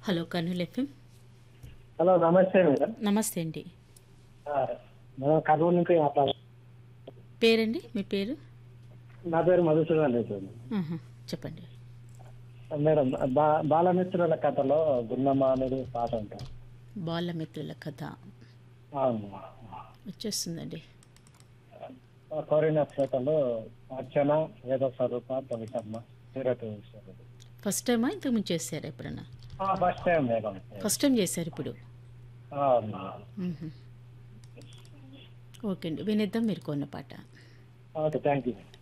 Hello Kurnool FM hello నమస్తే madam నమస్తే అండి ఆ, మేడం కర్నూలు నుంచి మాట్లాడు పేరండి మీ పేరు నా పేరు మధుసూదన్ రెడ్డి ఆహా, చెప్పండి మేడం బా బాలమిత్రుల కథలో గున్నమ్మ అనేది పాట ఉంటాం బాలమిత్రుల కథ అవును వచ్చేస్తుందండి కోరిన క్షేత్రంలో అర్చన వేద స్వరూప కవితమ్మ తిరగతి ఫస్ట్ టైమా ఇంతకు ముందు చేశారా ఎప్పుడన్నా first time madam first time చేశారు ఇప్పుడు అవును మ్మ్హ. ఓకే అండి వినిద్దాం మీరు కొన్న పాట ఓకే థ్యాంక్ యూ